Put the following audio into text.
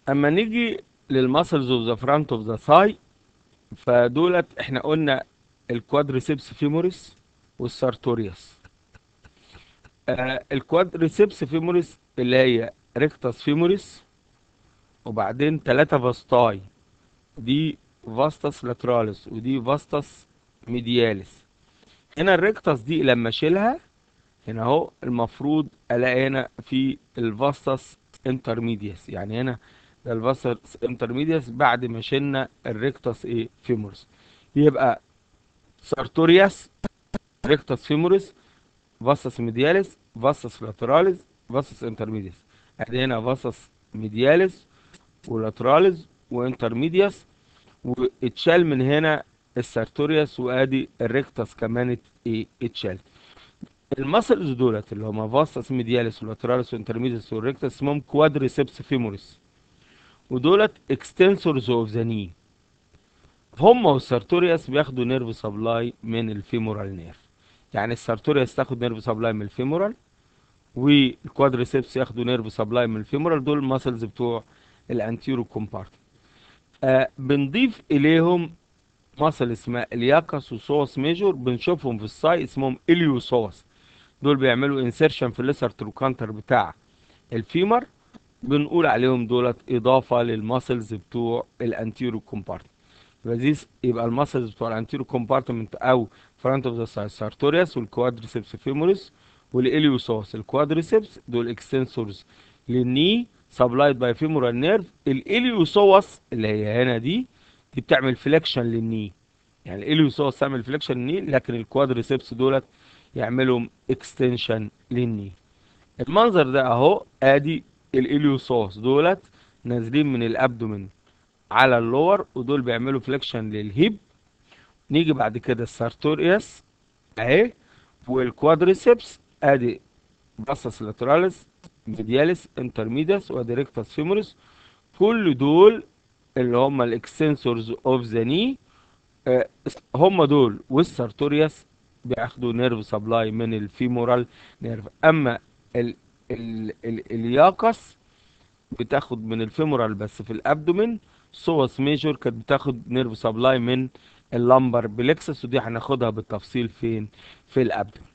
اما نيجي للماسلز اوف ذا فرونت اوف ذا ثاي فدولت احنا قلنا الكوادريسيبس فيموريس والسارتوريوس آه الكوادريسيبس فيموريس اللي هي ريكتاس فيموريس وبعدين ثلاثة فاستاي دي فاستاس لاتراليس ودي فاستاس ميدياليس هنا الريكتاس دي لما اشيلها هنا اهو المفروض الاقي هنا في الفاستاس انترميديس يعني هنا ده الفاستاس انترميديس بعد ما شلنا الريكتاس ايه فيمورس يبقى سارتورياس ريكتاس فيمورس فاستاس ميدياليس فاستاس لاتراليس فاستاس انترميديس ادي هنا فاستاس ميدياليس ولاتراليس وانترميديس واتشال من هنا السارتوريوس وادي الريكتاس كمان ايه اتشال المسلز دولت اللي هما فاستس ميدياليس ولاتراليس وانترميديس والريكتاس اسمهم كوادريسبس فيموريس ودولت اكستنسورز اوف ذا ني هما والسارتوريوس بياخدوا نيرف سبلاي من الفيمورال نيرف يعني السارتوريوس تاخد نيرف سبلاي من الفيمورال والكوادريسبس ياخدوا نيرف سبلاي من الفيمورال دول المسلز بتوع الانتيرو كومبارتمنت آه بنضيف اليهم مصل اسمها الياكس وصوص ميجور بنشوفهم في الساي اسمهم اليوسوس دول بيعملوا انسيرشن في الليسر تروكانتر بتاع الفيمر بنقول عليهم دولت اضافه للماسلز بتوع الانتيرو كومبارتمنت يبقى دي يبقى الماسلز بتوع الانتيرو كومبارتمنت او فرونت اوف ذا ساي سارتوريوس والكوادريسبس فيموريس والاليوسوس الكوادريسبس دول اكستنسورز للني سبلايد باي فيمورال نيرف الاليوسوس اللي هي هنا دي دي بتعمل فليكشن للني يعني الاليوسوس تعمل فليكشن للني لكن الكوادريسبس دولت يعملوا اكستنشن للني المنظر ده اهو ادي الاليوسوس دولت نازلين من الابدومين على اللور ودول بيعملوا فليكشن للهيب نيجي بعد كده السارتوريوس اهي والكوادريسبس ادي باصص لاتراليس ميدياليس انترميديس وادي ريكتاس فيموريس كل دول اللي هم الاكستنسورز اوف ذا ني هم دول والسارتوريوس بياخدوا نيرف سبلاي من الفيمورال نيرف اما ال ال ال الياقس بتاخد من الفيمورال بس في الابدومين سوس ميجور كانت بتاخد نيرف سبلاي من اللامبر بلكسس ودي هناخدها بالتفصيل فين في الابدومين